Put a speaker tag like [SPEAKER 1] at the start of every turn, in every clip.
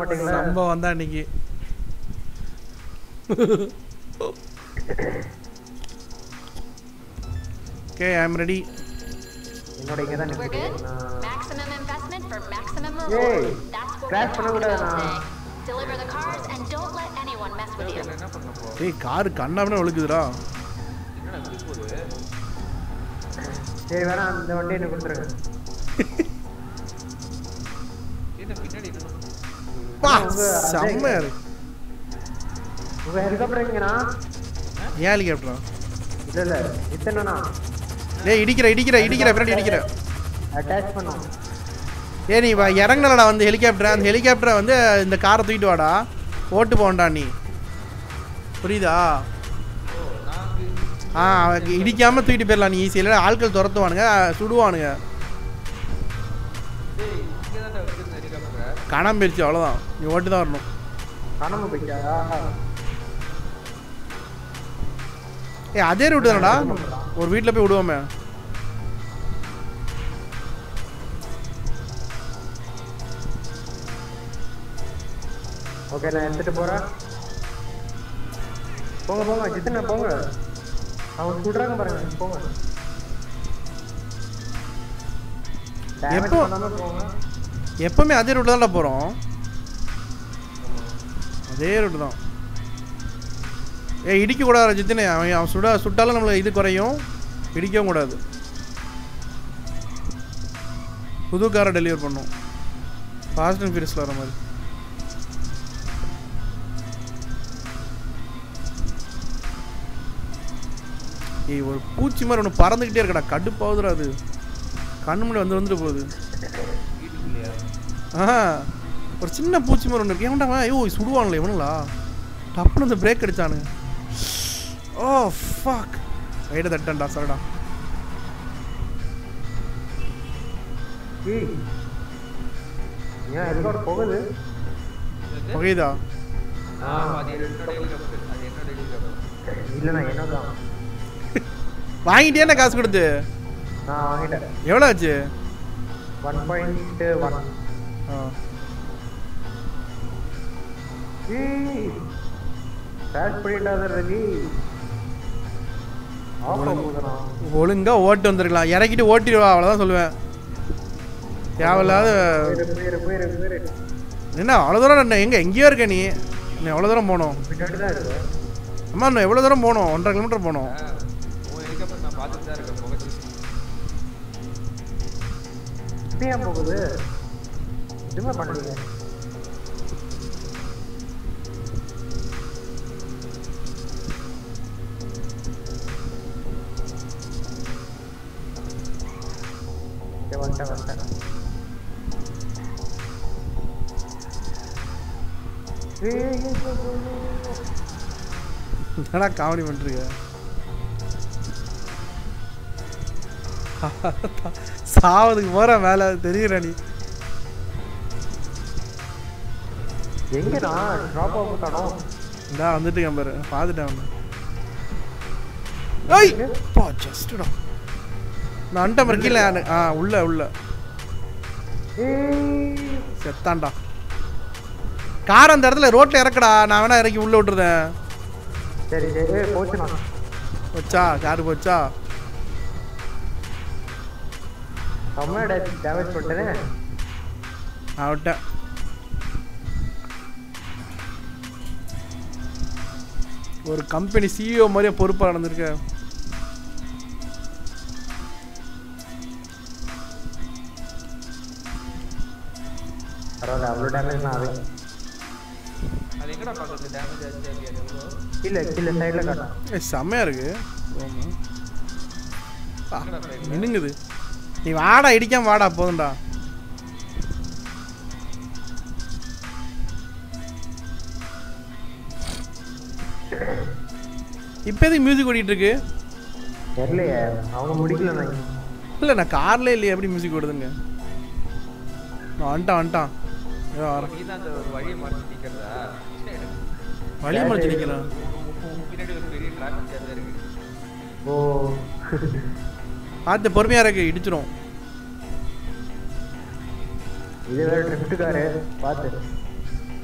[SPEAKER 1] மாட்டீங்களா
[SPEAKER 2] சம்பவம் தான் இன்னைக்கு ஓகே ஐ அம் ரெடி
[SPEAKER 1] என்னோட இங்க தான்
[SPEAKER 3] We're good?
[SPEAKER 1] நிக்குது
[SPEAKER 3] Maximum investment for maximum
[SPEAKER 1] Yay.
[SPEAKER 3] reward. That's what
[SPEAKER 1] Crash
[SPEAKER 3] we're
[SPEAKER 1] பண்ண
[SPEAKER 3] talking
[SPEAKER 1] கூடாது
[SPEAKER 3] about
[SPEAKER 1] நான்.
[SPEAKER 3] today. Deliver the cars and don't let anyone mess with you.
[SPEAKER 4] என்ன பண்ண போ
[SPEAKER 2] டேய் கார் கண்ணாமனே ஒழுக்குதுடா
[SPEAKER 4] என்னடா இப்படி போகுது
[SPEAKER 1] சரி வேணா அந்த வண்டி எனக்கு கொடுத்துருங்க
[SPEAKER 4] என்ன பின்னாடி என்ன
[SPEAKER 2] பா
[SPEAKER 1] உங்க அதே-
[SPEAKER 2] செம்மையா இருக்கு
[SPEAKER 1] உங்க ஹெலிகாப்டர் எங்கண்ணா
[SPEAKER 2] ஏன் ஹெலிகாப்டரா
[SPEAKER 1] இல்ல இல்ல இத்தனைண்ணா
[SPEAKER 2] டேய் இடிக்கிற இடிக்கிற இடிக்கிற பின்னாடி இடிக்கிற
[SPEAKER 1] அட்டாச் பண்ணோம்
[SPEAKER 2] ஏ நீ வா இறங்கினடா வந்து ஹெலிகாப்டர் அந்த ஹெலிகாப்டரை வந்து இந்த காரை தூக்கிட்டு வாடா ஓட்டு போண்டா நீ புரியுதா ஆ அவன் இடிக்காம தூக்கிட்டு போயிடலாம் நீ ஈஸியில் ஆட்கள் துரத்துவானுங்க சுடுவானுங்க
[SPEAKER 4] டேய் இங்க தான் வச்சிருந்த ஹெலிகாப்டர்
[SPEAKER 2] காணாம போயிடுச்சு அவ்வளோதான் நீ ஓட்டு தான் வரணும்
[SPEAKER 1] காணாம போயிட்டா
[SPEAKER 2] ஏ அதே ரூட்டு தானடா ஒரு வீட்டில் போய் விடுவோமே
[SPEAKER 1] ஓகே நான் எடுத்துட்டு போறேன் போங்க போங்க ஜித்தனா போங்க அவங்க சுடுறாங்க பாருங்க போங்க Damage
[SPEAKER 2] எப்போ?
[SPEAKER 1] பண்ணாம போங்க
[SPEAKER 2] எப்பவுமே அதே ரூட்டில் தான்டா போகிறோம் அதே ரூட்டு தான் ஏ இடிக்க கூடாது ஜித்தினே அவன் அவன் சுட சுட்டாலும் நம்மளுக்கு இது குறையும் இடிக்கவும் கூடாது புது காரை டெலிவர் பண்ணும் ஃபாஸ்ட் அண்ட் ஃபியூரியஸில் வர மாதிரி ஏய் ஒரு பூச்சி மாதிரி ஒன்று பறந்துக்கிட்டே இருக்கடா கடுப்பாகுதுடா அது கண்ணு முன்னாடி வந்து வந்துட்டு போகுது
[SPEAKER 4] வீட்டுக்குள்ளேயா
[SPEAKER 2] ஆ ஒரு சின்ன பூச்சி மாதிரி ஒன்று இருக்கு ஏன்டா ஐயோ சுடுவாங்களே இவனுங்களா டப்புன்னு இந்த பிரேக் அடிச்சானுங்க ஓ ஃபக் ரைட்டை தட்டன்டா சரிடா
[SPEAKER 1] ஏய் ஏன் ஹெலிகாப்டர் போகுது
[SPEAKER 2] புகையுதா
[SPEAKER 4] ஆ அது என்னோட ஹெலிகாப்டர் அது என்னோட ஹெலிகாப்டர்
[SPEAKER 1] இல்லைண்ணா என்னதான்
[SPEAKER 2] வாங்கிட்டே காசு கொடுத்து
[SPEAKER 1] நான் வாங்கிட்டேன்
[SPEAKER 2] எவ்வளோ ஆச்சு
[SPEAKER 1] ஒன் பாயிண்ட் ஒன்
[SPEAKER 2] ஆ
[SPEAKER 1] கிராஷ் பண்ணிட்டாத ரவி ஆஃப் ஆகுதுண்ணா
[SPEAKER 2] ஒழுங்கா ஓட்டு வந்துருக்கலாம் இறக்கிட்டு ஓட்டிடுவா அவ்வளோதான் சொல்லுவேன் தேவையில்லாத
[SPEAKER 1] போயிரு போயிரு போயிரு போயிரு
[SPEAKER 2] என்ன அவ்வளோ தூரம் என்ன எங்கே எங்கேயோ இருக்க நீ இன்னும் எவ்வளோ தூரம் போகணும்
[SPEAKER 1] பின்னாடி தான் இருக்கு
[SPEAKER 2] அம்மா இன்னும் எவ்வளோ தூரம் போகணும் ஒன்றரை கிலோமீட்டர் போகணும்
[SPEAKER 4] உன் ஹெலிகாப்டர் நான் பார்த்துட்டு தான் இருக்கேன் புகைச்சு
[SPEAKER 1] இப்ப ஏன் போகுது எதுவுமே பண்ணலையே சரி, வந்துட்டேன் வந்துட்டேன் ஏய், ஏய், ஏய், ஏய், ஏய், ஏய்.
[SPEAKER 2] என்னடா காமெடி பண்ணிருக்க சாவதுக்கு போற வேலை தெரியுற நீ
[SPEAKER 1] எங்கடா டிராப் ஆஃப் காணோம்
[SPEAKER 2] இந்தா வந்துட்டு பாரு பார்த்துட்டேன் அவனை ஏய் பா ஜஸ்டடா நான் அண்டம் இருக்கல ஆ உள்ள உள்ள
[SPEAKER 1] ஏய்
[SPEAKER 2] செத்தான்டா கார் அந்த இடத்துல ரோட்ல இறக்கடா நான் வேணா இறக்கி உள்ள விட்டுருந்தேன்
[SPEAKER 1] சரி சரி ஏய், போச்சுண்ணா
[SPEAKER 2] போச்சா கார் போச்சா
[SPEAKER 1] செம்ம டேமேஜ் பண்ணிட்டேனே
[SPEAKER 2] நான் விட்டேன் ஒரு கம்பெனி சிஇஓ மாதிரியே பொறுப்பா நடந்திருக்க
[SPEAKER 1] பரவாயில்ல அவ்வளோ டேமேஜ் நான் அது
[SPEAKER 4] அது எங்கடா பார்க்கறது டேமேஜ் ஆச்சு அது எவ்வளோ
[SPEAKER 1] கீழே கீழே சைடில் காட்டும்
[SPEAKER 2] ஏய், செம்மையா இருக்கு ஆமா. பா,
[SPEAKER 4] எங்கடா side ல?
[SPEAKER 2] மினுங்குது நீ வாடா இடிக்காம வாடா போதும்டா இப்போ எதுக்கு மியூசிக் ஓடிட்டு இருக்கு
[SPEAKER 1] தெரியலையே அவங்க முடிக்கல நான்
[SPEAKER 2] இல்லை நான் கார்ல இல்லையே எப்படி மியூசிக் ஓடுதுங்க நான் வந்துட்டான் வந்துட்டான் ஏதோ வரேன்
[SPEAKER 4] நீ தான் அந்த ஒரு வழியை மறைச்சு நிற்கிறதா
[SPEAKER 2] வழி மறைச்சு நிற்கிறான்
[SPEAKER 4] பின்னாடி ஒரு பெரிய டிராஃபிக் ஜாம் இருக்கு
[SPEAKER 1] ஓ
[SPEAKER 2] பார்த்து பொறுமையா இருக்கு இடிச்சிரும்
[SPEAKER 1] இது வேற ட்ரிஃப்ட் காரு பார்த்து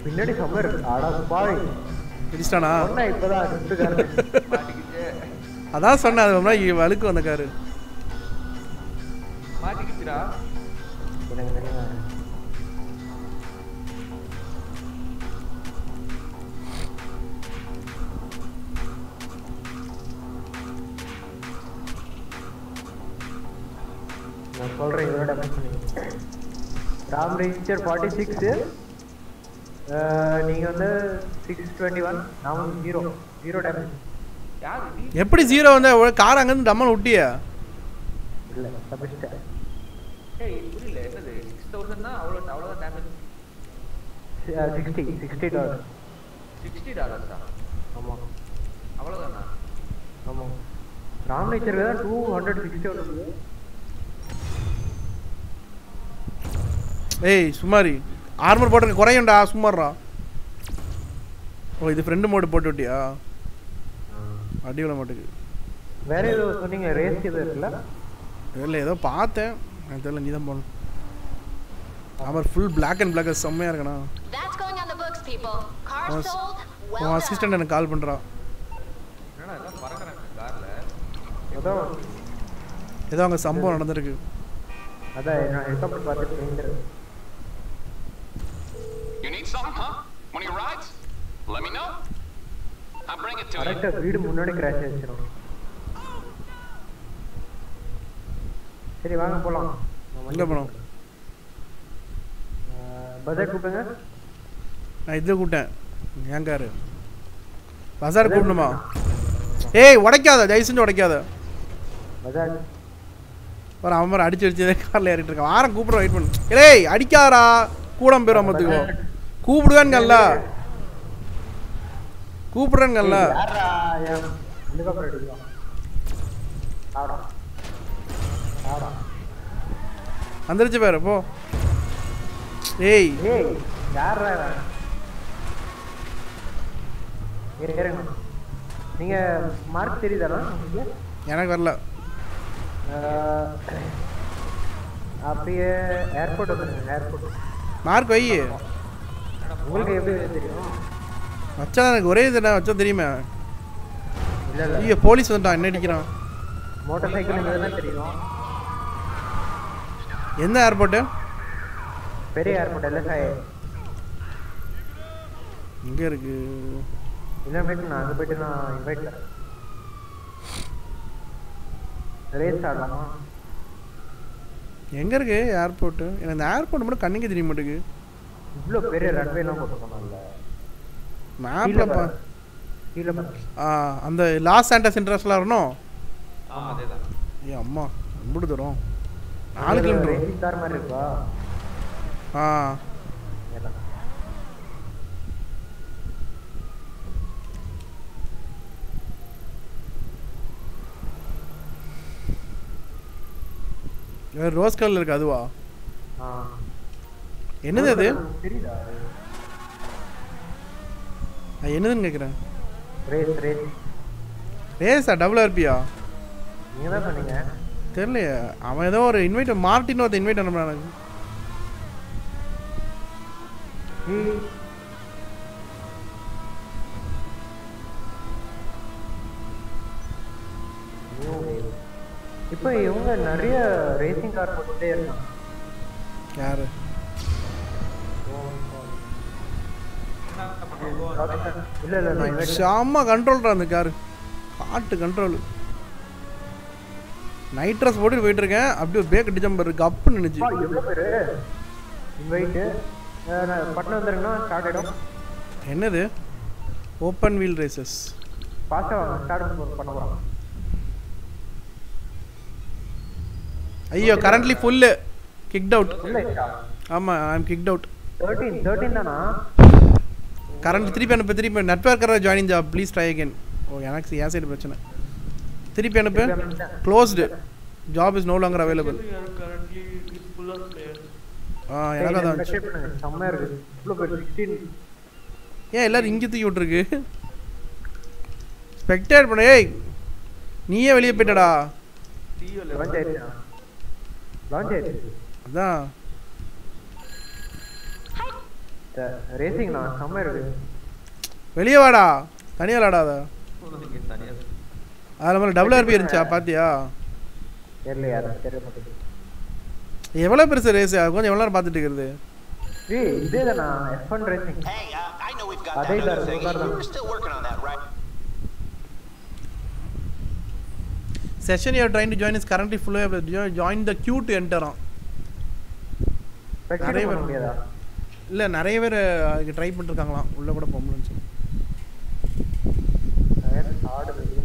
[SPEAKER 1] பின்னாடி செம்ம இருக்கு அட பாவி
[SPEAKER 2] பிடிச்சிட்டானா
[SPEAKER 1] சொன்னா இப்பதான் எடுத்துக்காரு
[SPEAKER 4] மாட்டிக்கிச்சு
[SPEAKER 2] அதான் சொன்னேன் அது ரொம்ப நாள் வழுக்கு வந்த காரு
[SPEAKER 4] மாட்டிக்கிச்சுடா
[SPEAKER 1] எனக்கு தெரியுமா நான் சொல்றேன் இதோட டேமேஜ் பண்ணிங்க ராம் ரெஜிஸ்டர் ஃபார்ட்டி சிக்ஸு நீங்கள் வந்து சிக்ஸ் டுவெண்ட்டி ஒன் நான் ஜீரோ ஜீரோ டேமேஜ்
[SPEAKER 4] யாரு நீ
[SPEAKER 2] எப்படி ஜீரோ வந்து கார் அங்கேருந்து டம்மன் விட்டிய
[SPEAKER 1] இல்லை தப்பிச்சிட்டேன்
[SPEAKER 4] ஏய் புரியல என்னது சிக்ஸ் தௌசண்ட்னா அவ்வளோ அவ்வளோதான் damage
[SPEAKER 1] sixty sixty dollar
[SPEAKER 4] sixty டாலர்ஸா
[SPEAKER 1] ஆமாம்
[SPEAKER 4] அவ்வளோதானா
[SPEAKER 1] ஆமாம் ராம் நேச்சருக்கு தான் டூ ஹண்ட்ரட் சிக்ஸ்டி வருது
[SPEAKER 2] ஏய் சுமாரி ஆர்மர் போட்டிருக்க குறையும்டா சும்மாறா ஓ இது ஃப்ரெண்டு மோடு போட்டு விட்டியா அடி விட மாட்டேங்குது
[SPEAKER 1] வேற ஏதோ சொன்னீங்க ரேஸ் எதுவும் இருக்குல்ல
[SPEAKER 2] தெரியல ஏதோ பார்த்தேன் எனக்கு தெரியல நீ தான் போகணும் ஆமாம் ஃபுல் பிளாக் அண்ட் பிளாக் செம்மையாக இருக்கணா
[SPEAKER 3] That's going on the books, people. Cars
[SPEAKER 2] Yes.
[SPEAKER 3] sold.
[SPEAKER 2] உன்
[SPEAKER 3] Well done.
[SPEAKER 2] அசிஸ்டன்ட் எனக்கு கால் பண்ணுறா
[SPEAKER 4] என்னடா எல்லாம் பறக்குறாங்க கார்ல
[SPEAKER 1] அதான்
[SPEAKER 2] ஏதோ அங்கே சம்பவம் நடந்திருக்கு
[SPEAKER 1] அதான் நான் ஹெலிகாப்டர் பார்த்துட்டு போயிருந்தேன்
[SPEAKER 5] You need something, huh? One of your rides? Let me know. I'll bring it to you.
[SPEAKER 1] கரெக்டாக வீடு முன்னாடி கிராஷ் ஆயிடுச்சிடும் சரி வாங்க போகலாம்
[SPEAKER 2] எங்கே போனோம்
[SPEAKER 1] பஜார் கூப்பிடுங்க
[SPEAKER 2] நான் இதில் கூப்பிட்டேன் ஏன் காரு பசார் கூப்பிடணுமா ஏய் உடைக்காத தயவு செஞ்சு உடைக்காத
[SPEAKER 1] பஜார்
[SPEAKER 2] ஒரு அவன் மாதிரி அடிச்சு அடிச்சு காரில் ஏறிட்டு இருக்கான் வாரம் கூப்பிட வெயிட் பண்ணு ஏய் அடிக்காரா கூட போயிடும் பார்த்துக்கோ கூப்பிடுவேன்கல்ல கூப்பிடுறேன்கல்ல
[SPEAKER 1] யாரா என் ஹெலிகாப்டர் அடிக்கலாம் ஆடா ஆடா
[SPEAKER 2] வந்துருச்சு பேரு போ ஏய்
[SPEAKER 1] ஏய் யாரா இவன்? இரு இருங்க நீங்க மார்க் தெரியுதாண்ணா உங்களுக்கு
[SPEAKER 2] எனக்கு வரல
[SPEAKER 1] அஹ், அப்படியே ஏர்போர்ட் வந்துருங்க ஏர்போர்ட்
[SPEAKER 2] மார்க் வை
[SPEAKER 1] உங்களுக்கு எப்படி தெரியும்
[SPEAKER 2] வச்சா எனக்கு ஒரே இது வச்சா தெரியுமே
[SPEAKER 1] இல்ல இல்ல
[SPEAKER 2] ஐயோ போலீஸ் வந்துட்டான் என்ன அடிக்கிறான்
[SPEAKER 1] மோட்டார் சைக்கிள் தான் தெரியும்
[SPEAKER 2] எந்த ஏர்போர்ட்டு
[SPEAKER 1] பெரிய ஏர்போர்ட் எல்எஸ்ஐ
[SPEAKER 2] இங்கே இருக்கு
[SPEAKER 1] இல்லை போயிட்டு நான் அங்கே போயிட்டு நான் இன்வைட் தரேன் ரேஸ் ஆடலாமா
[SPEAKER 2] எங்கே இருக்கு ஏர்போர்ட்டு எனக்கு இந்த ஏர்போர்ட் மட்டும் கண்ணுக்கு தெரிய மாட்டேங்குது
[SPEAKER 1] இவ்வளோ பெரிய ரன்வேலாம் போட்டுருக்கோம்ல
[SPEAKER 2] மேப்பில் பா
[SPEAKER 1] கீழே பாரு.
[SPEAKER 2] ஆ அந்த லாஸ் சாண்டஸ் இன்ட்ரெஸ்ட்லாம் வரணும்
[SPEAKER 4] ஆ அதேதான்
[SPEAKER 2] ஏ அம்மா ரொம்ப தூரம் நாலு கிலோமீட்டர்
[SPEAKER 1] ரேசிங் கார் மாதிரி இருக்கா
[SPEAKER 2] ஆ
[SPEAKER 1] எல்லாம்.
[SPEAKER 2] ரோஸ் கலரில் இருக்கு அதுவா
[SPEAKER 1] ஆ
[SPEAKER 2] என்னது அது
[SPEAKER 1] தெரியுதா
[SPEAKER 2] அது என்னதுன்னு கேட்குறேன்
[SPEAKER 1] ரேஸ் ரேஸ்
[SPEAKER 2] ரேஸா டபுள் ஆர்பியா
[SPEAKER 1] நீங்கள் தான் சொன்னீங்க
[SPEAKER 2] தெரியலையே அவன் ஏதோ ஒரு இன்வைட் மார்ட்டின் ஒருத்த இன்வைட் அனுப்புறான் எனக்கு
[SPEAKER 1] ஏய், new wave. இப்போ இவங்க நிறைய ரேசிங் கார் போட்டுட்டே இருக்காங்க
[SPEAKER 2] யாரு
[SPEAKER 1] இல்ல இல்ல நான் invite
[SPEAKER 2] செம்ம கண்ட்ரோல்ரா அந்த காரு காட்டு கண்ட்ரோல் நைட் ட்ரெஸ் போட்டு போயிட்டு இருக்கேன் அப்படியே பேக் அடிச்சம் பாரு கப்புன்னு நினைச்சு
[SPEAKER 1] அப்பா, எவ்வளவு பேரு இன்வைட்டு பட்டம் வந்துருங்கன்னா ஸ்டார்ட் ஆயிடும்
[SPEAKER 2] என்னது ஓப்பன் வீல் ரேசஸ்
[SPEAKER 1] ஃபாஸ்ட்டாக வாங்க ஸ்டார்ட் பண்ண போகிறோம்
[SPEAKER 2] ஐயோ கரண்ட்லி ஃபுல்லு கிக்ட் அவுட்
[SPEAKER 1] இல்லை
[SPEAKER 2] ஆமாம் I am kicked out
[SPEAKER 1] thirteen thirteen தானா
[SPEAKER 2] கரண்ட் திருப்பி அனுப்பு திருப்பி network error joining job please try again oh எனக்கு என் சைடு பிரச்சனை திருப்பி அனுப்பு closed job is no longer available ஆ எனக்கு அதான் வந்துச்சு.
[SPEAKER 1] செம்மையா இருக்கு இவ்வளோ பேர் சிக்ஸ்டீன்
[SPEAKER 2] ஏன் எல்லாரும் இங்கே தூக்கி விட்ருக்கு ஸ்பெக்டேட் பண்ண ஏய் நீயே வெளியே போயிட்டடா
[SPEAKER 1] லான்ச் ஆயிடுச்சா லான்ச் ஆயிடுச்சு
[SPEAKER 2] அதான்
[SPEAKER 1] ரேசிங் நான் செம்ம இருக்கு
[SPEAKER 2] வெளியே வாடா தனியாக விளாடாத
[SPEAKER 4] இங்க தனியா
[SPEAKER 2] அதில் மேலே டபுள் ஆர்பி இருந்துச்சா பாத்தியா
[SPEAKER 1] தெரியல யாரும் தெரிய மாட்டேங்குது
[SPEAKER 2] எவ்வளோ பெருசு ரேஸ் கொஞ்சம் எவ்வளோ நேரம் பார்த்துட்டு இருக்கிறது
[SPEAKER 1] ஏய் இதே தானா F one racing
[SPEAKER 6] Hey, uh, I know we've got
[SPEAKER 1] Are they
[SPEAKER 6] that other
[SPEAKER 1] the-
[SPEAKER 6] thing.
[SPEAKER 1] those are the-
[SPEAKER 6] You're still working on that, right?
[SPEAKER 2] Session you're trying to join is currently ஃபுல்லாக join the queue to என்டரான்
[SPEAKER 1] நிறைய
[SPEAKER 2] நிறைய
[SPEAKER 1] பண்ண
[SPEAKER 2] பேர்.
[SPEAKER 1] முடியாதா
[SPEAKER 2] இல்லை நிறைய பேர் அதுக்கு ட்ரை பண்ணிருக்காங்களாம் உள்ளே கூட போகணும்னு சொல்லி
[SPEAKER 1] ஆடு